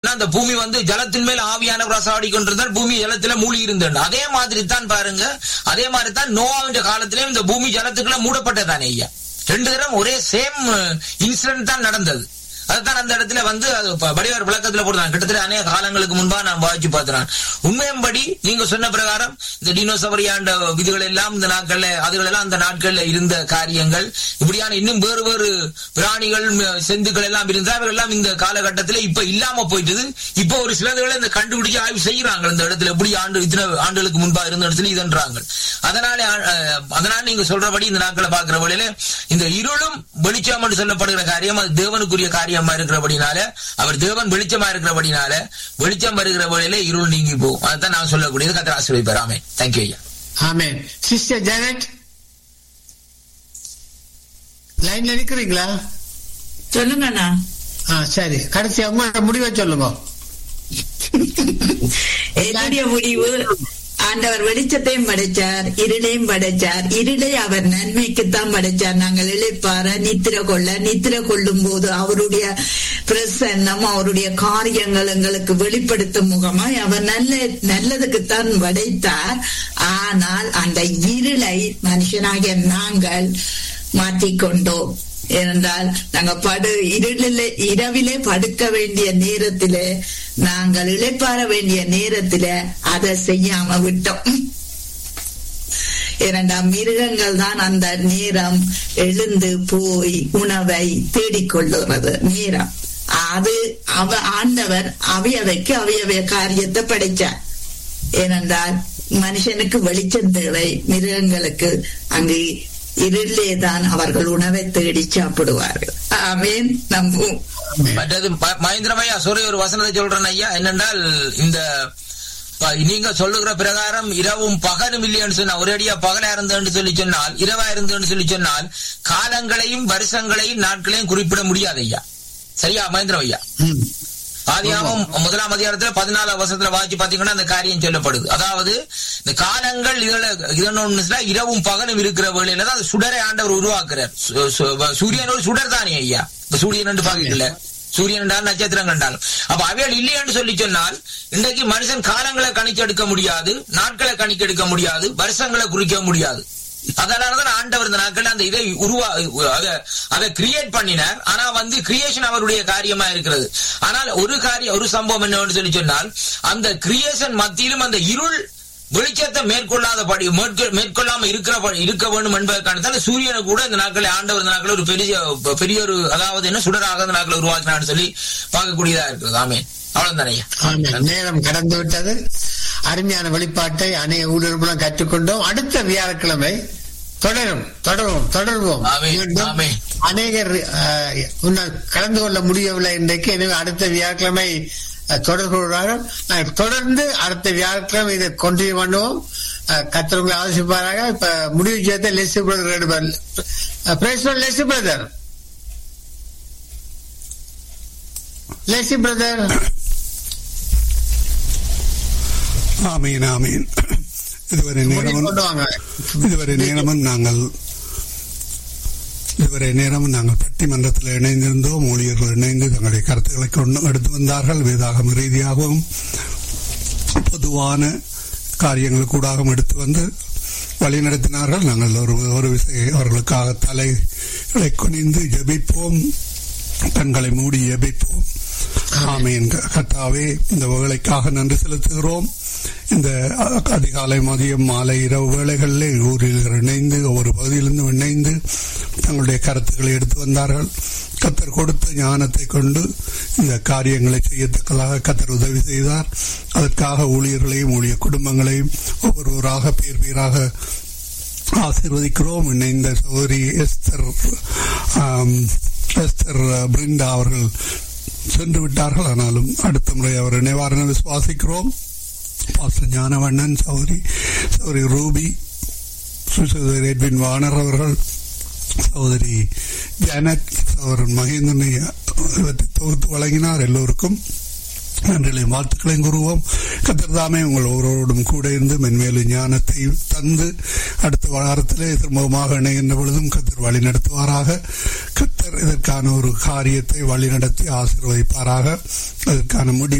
சொன்னா அந்த பூமி வந்து ஜலத்தின் மேல் ஆவியானவர் அசாடி கொண்டிருந்தால் பூமி ஜலத்துல மூழ்கி இருந்தது அதே மாதிரி தான் பாருங்க அதே மாதிரி தான் நோவாவின் காலத்திலேயும் இந்த பூமி ஜலத்துக்குள்ள மூடப்பட்டதானே ஐயா ரெண்டு தரம் ஒரே சேம் இன்சிடென்ட் தான் நடந்தது அதுதான் அந்த இடத்துல வந்து அது ப- வடிவார் விளக்கத்துல போடுறாங்க கிட்டத்தட்ட அநேக காலங்களுக்கு முன்பா நான் வாய்ச்சி பார்க்கிறேன் உண்மையம்படி நீங்க சொன்ன பிரகாரம் இந்த டினோசவரியாண்ட விதிகள் எல்லாம் இந்த நாட்கள்ல அதுகள் எல்லாம் அந்த நாட்கள்ல இருந்த காரியங்கள் இப்படியான இன்னும் வேறு வேறு பிராணிகள் ம- செந்துக்கள் எல்லாம் இருந்தா அவைகள் எல்லாம் இந்த காலகட்டத்துல இப்ப இல்லாம போயிட்டது இப்ப ஒரு சிலதுகளை இந்த கண்டுபிடிச்சு ஆய்வு செய்யறாங்க இந்த இடத்துல எப்படி ஆண்டு இத்தனை ஆண்டுகளுக்கு முன்பா இருந்த இடத்துல இதுன்றாங்க அதனால அஹ், அதனால நீங்க சொல்றபடி இந்த நாட்களை பாக்குற வழியில இந்த இருளும் வெளிச்சம் என்று சொல்லப்படுகிற காரியம் அது தேவனுக்குரிய காரியமா இருக்கிறபடினால அவர் தேவன் வெளிச்சமா இருக்கிறபடினால வெளிச்சம் வருகிற வழியில இருள் நீங்கி போகும் அதான் நான் சொல்லக்கூடியது கத்திர ஆசிரியர் ஆமே தேங்க்யூ ஐயா ஆமென் சிஸ்டர் ஜானட் லைன்ல நிக்கிறீங்களா சொல்லுங்கண்ணா ஆ சரி கடைசி உங்களோட முடிவை சொல்லுங்க என்னுடைய முடிவு ஆண்டவர் வெளிச்சத்தையும் படைச்சார் இருளையும் படைச்சார் இருளை அவர் நன்மைக்குத்தான் படைச்சார் நாங்கள் இழைப்பார நித்திர கொள்ள நித்திர கொள்ளும் போது அவருடைய பிரசன்னம் அவருடைய காரியங்கள் எங்களுக்கு வெளிப்படுத்தும் முகமாய் அவர் நல்ல நல்லதுக்குத்தான் படைத்தார் ஆனால் அந்த இருளை மனுஷனாகிய நாங்கள் மாற்றிக்கொண்டோம் ஏனென்றால் நாங்க படு இருளிலே இரவிலே படுக்க வேண்டிய நேரத்திலே நாங்கள் இளைப்பாற வேண்டிய நேரத்திலே அதை செய்யாம விட்டோம் இரண்டாம் மிருகங்கள் தான் அந்த நேரம் எழுந்து போய் உணவை தேடிக்கொள்ளுகிறது நேரம் அது அவ ஆண்டவர் அவையவைக்கு அவையவைய காரியத்தை படைச்சார் ஏனென்றால் மனுஷனுக்கு வெளிச்சம் தேவை மிருகங்களுக்கு அங்கு இருளே தான் அவர்கள் உணவை தேடி சாப்பிடுவார்கள் ஆமேன் நம்பும் மற்றது ம- மகேந்திரம் ஐயா sorry ஒரு வசனத்தை சொல்றேன் ஐயா என்னென்றால் இந்த ப- நீங்க சொல்லுகிற பிரகாரம் இரவும் பகலும் இல்லைன்னு சொன்னா ஒரேடியா பகலா இருந்தேன்னு சொல்லி சொன்னால் இரவா இருந்தேன்னு சொல்லி சொன்னால் காலங்களையும் வருஷங்களையும் நாட்களையும் குறிப்பிட முடியாது ஐயா சரியா மகேந்திரம் ஐயா ம். ஆதியாகமம் முதலாம் அதிகாரத்துல பதினாலாம் வருஷத்துல வாசி பாத்தீங்கன்னா அந்த காரியம் சொல்லப்படுது அதாவது இந்த காலங்கள் இதுல இதனொன்னு இரவும் பகலும் இருக்கிற வேளையில தான் அந்த சுடரை ஆண்டவர் உருவாக்குறார் சு- சு- சூரியன் ஒரு சுடர் தானே ஐயா இப்ப சூரியன் என்று பாக்கல சூரியன் என்றால் நட்சத்திரம் கண்டாலும் அப்ப அவைகள் இல்லை என்று சொல்லி சொன்னால் இன்றைக்கு மனுஷன் காலங்களை கணிக்கெடுக்க முடியாது நாட்களை கணிக்கெடுக்க முடியாது வருஷங்களை குறிக்க முடியாது அதனாலதான் ஆண்டவர் இந்த நாட்கள் அந்த இதை உருவா அதை அதை கிரியேட் பண்ணினார் ஆனா வந்து கிரியேஷன் அவருடைய காரியமா இருக்கிறது ஆனால் ஒரு காரியம் ஒரு சம்பவம் என்னவென்று சொல்லி சொன்னால் அந்த கிரியேஷன் மத்தியிலும் அந்த இருள் வெளிச்சத்தை மேற்கொள்ளாதபடி மேற்கொ- மேற்கொள்ளாம இருக்கிற இருக்க வேண்டும் என்பதற்கான சூரியனை கூட இந்த நாட்களில் ஆண்டவர் இந்த நாட்களில் ஒரு பெரிய பெரிய ஒரு அதாவது என்ன சுடராக இந்த நாட்களை உருவாக்கினான்னு சொல்லி பார்க்கக்கூடியதா இருக்குது ஆமே அவ்வளவுதான் ஐயா ஆமென். நேரம் கடந்து விட்டது அருமையான வெளிப்பாட்டை அநேக ஊழியர்களும் கற்றுக்கொண்டோம் அடுத்த வியாழக்கிழமை தொடரும் தொடரும் தொடர்வோம் ஆமென். மீண்டும் ஆமென். அநேகர் அஹ், இன்னும் கலந்து கொள்ள முடியவில்லை இன்றைக்கு எனவே அடுத்த வியாழக்கிழமை அஹ், தொடர்பு கொள்வார்கள் நாங்கள் தொடர்ந்து அடுத்த வியாழக்கிழமை இதை கொண்டினியூ பண்ணுவோம் கத்திரங்களை ஆலோசிப்பாராக இப்ப முடிவு செய்த லெசி பிரதர் பிரேசன் லெசி பிரதர் லெசி பிரதர் ஆமீன் ஆமீன் இதுவரை நேரமும் கொண்டு வாங்க இதுவரை நேரமும் நாங்கள் இதுவரை நேரமும் நாங்கள் பட்டிமன்றத்தில் இணைந்திருந்தோம் ஊழியர்கள் இணைந்து தங்களுடைய கருத்துக்களை கொண்டு எடுத்து வந்தார்கள் வேதாகம் ரீதியாகவும் பொதுவான காரியங்கள் கூடாகவும் எடுத்து வந்து வழிநடத்தினார்கள் நாங்கள் ஒரு ஒரு விசை அவர்களுக்காக தலைகளை குனிந்து ஜெபிப்போம் கண்களை மூடி ஜெபிப்போம் ஆமீன் கர்த்தாவே இந்த வேலைக்காக நன்றி செலுத்துகிறோம் இந்த அ- அதிகாலை மதியம் மாலை இரவு வேளைகளிலே ஊரில் இணைந்து ஒவ்வொரு பகுதியிலிருந்து இணைந்து தங்களுடைய கருத்துக்களை எடுத்து வந்தார்கள் கத்தர் கொடுத்த ஞானத்தை கொண்டு இந்த காரியங்களை செய்யத்தக்கதாக கத்தர் உதவி செய்தார் அதற்காக ஊழியர்களையும் ஊழிய குடும்பங்களையும் ஒவ்வொருவராக பேர் பேராக ஆசீர்வதிக்கிறோம் இணைந்த சௌரி எஸ்தர் ஆம், எஸ்தர் பிரிண்டா அவர்கள் சென்று விட்டார்கள் ஆனாலும் அடுத்த முறை அவர் நிவாரண விசுவாசிக்கிறோம் பாஸ்டர் ஞானவண்ணன் சௌரி சௌரி ரூபி சுசோதரி எட்வின் வாணர் அவர்கள் சகோதரி ஜானட் சகோதரன் மகேந்திரனை இவற்றை தொகுத்து வழங்கினார் எல்லோருக்கும் நன்றிகளையும் வாழ்த்துக்களையும் கூறுவோம் கத்தர் தாமே உங்கள் ஒவ்வொருவரோடும் கூட இருந்து மென்மேலும் ஞானத்தை தந்து அடுத்த வாரத்திலே திரும்பமாக இணைகின்ற பொழுதும் கத்தர் வழி நடத்துவாராக கத்தர் இதற்கான ஒரு காரியத்தை வழி நடத்தி ஆசீர்வதிப்பாராக அதற்கான முடிவு